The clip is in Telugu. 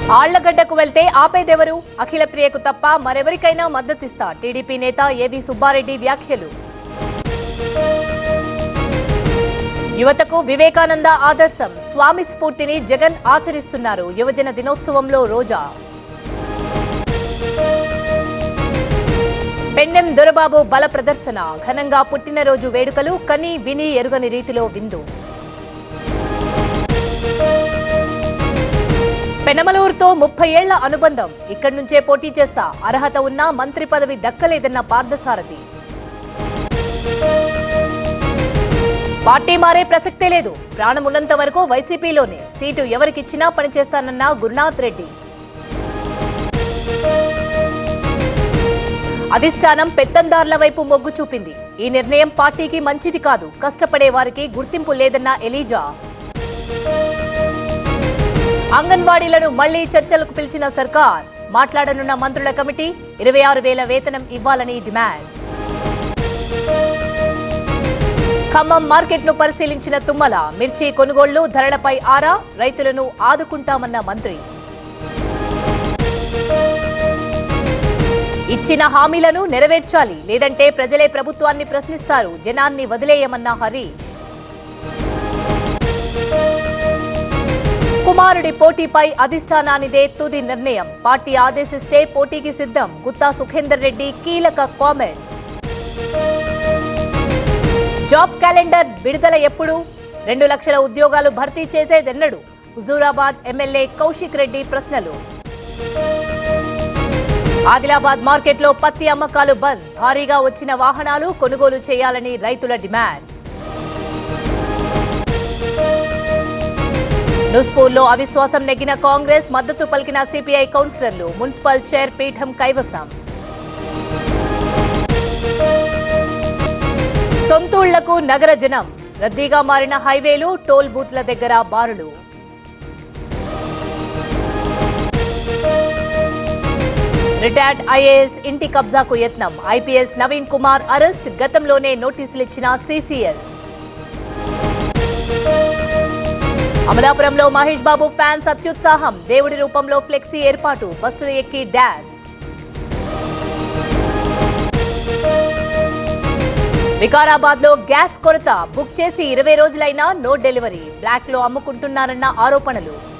ఆళ్లగడ్డకు వెళ్తే ఆపేదెవరు అఖిల ప్రియకు తప్ప మరెవరికైనా మద్దతిస్తా టీడీపీ నేత ఏవి సుబ్బారెడ్డి వ్యాఖ్యలు యువతకు వివేకానంద ఆదర్శం స్వామి స్ఫూర్తిని జగన్ ఆచరిస్తున్నారు యువజన దినోత్సవంలో రోజా పెన్నెం దొరబాబు బల ప్రదర్శన ఘనంగా పుట్టినరోజు వేడుకలు కని విని ఎరుగని రీతిలో విందు పెనమలూరుతో ముప్పై ఏళ్ల అనుబంధం ఇక్కడి నుంచే పోటీ చేస్తా అర్హత ఉన్నా మంత్రి పదవి దక్కలేదన్న పార్థసారథి పార్టీ మారే ప్రసక్తే లేదు ప్రాణమున్నంత వరకు వైసీపీలోనే సీటు ఎవరికిచ్చినా పనిచేస్తానన్న గురునాథ్ రెడ్డి అధిష్టానం పెత్తందార్ల వైపు మొగ్గు చూపింది ఈ నిర్ణయం పార్టీకి మంచిది కాదు కష్టపడే వారికి గుర్తింపు లేదన్న ఎలీజా అంగన్వాడీలను మళ్లీ చర్చలకు పిలిచిన సర్కార్ మాట్లాడనున్న మంత్రుల కమిటీ ఇరవై ఆరు వేల వేతనం ఇవ్వాలని డిమాండ్ ఖమ్మం మార్కెట్ను పరిశీలించిన తుమ్మల మిర్చి కొనుగోళ్లు ధరలపై ఆరా రైతులను ఆదుకుంటామన్న మంత్రి ఇచ్చిన హామీలను నెరవేర్చాలి లేదంటే ప్రజలే ప్రభుత్వాన్ని ప్రశ్నిస్తారు జనాన్ని వదిలేయమన్న హరీష్ కుమారుడి పోటీపై అధిష్టానానిదే తుది నిర్ణయం పార్టీ ఆదేశిస్తే పోటీకి సిద్ధం గుత్తా సుఖేందర్ రెడ్డి కీలక కామెంట్స్ జాబ్ క్యాలెండర్ విడుదల ఎప్పుడు రెండు లక్షల ఉద్యోగాలు భర్తీ చేసేదెన్నడు హుజూరాబాద్ ఎమ్మెల్యే కౌశిక్ రెడ్డి ప్రశ్నలు ఆదిలాబాద్ మార్కెట్లో పత్తి అమ్మకాలు బంద్ భారీగా వచ్చిన వాహనాలు కొనుగోలు చేయాలని రైతుల డిమాండ్ నుస్పూర్లో అవిశ్వాసం నెగ్గిన కాంగ్రెస్ మద్దతు పలికిన సిపిఐ కౌన్సిలర్లు మున్సిపల్ చైర్ పీఠం కైవసం సొంతూళ్లకు నగర జనం రద్దీగా మారిన హైవేలు టోల్ బూత్ల దగ్గర బారులు రిటైర్డ్ ఐఏఎస్ ఇంటి కబ్జాకు యత్నం ఐపీఎస్ నవీన్ కుమార్ అరెస్ట్ గతంలోనే నోటీసులు ఇచ్చిన సీసీఎస్ అమలాపురంలో మహేష్ బాబు ఫ్యాన్స్ అత్యుత్సాహం దేవుడి రూపంలో ఫ్లెక్సీ ఏర్పాటు బస్సులు ఎక్కి డాన్స్ వికారాబాద్ లో గ్యాస్ కొరత బుక్ చేసి ఇరవై రోజులైనా నో డెలివరీ బ్లాక్ లో అమ్ముకుంటున్నారన్న ఆరోపణలు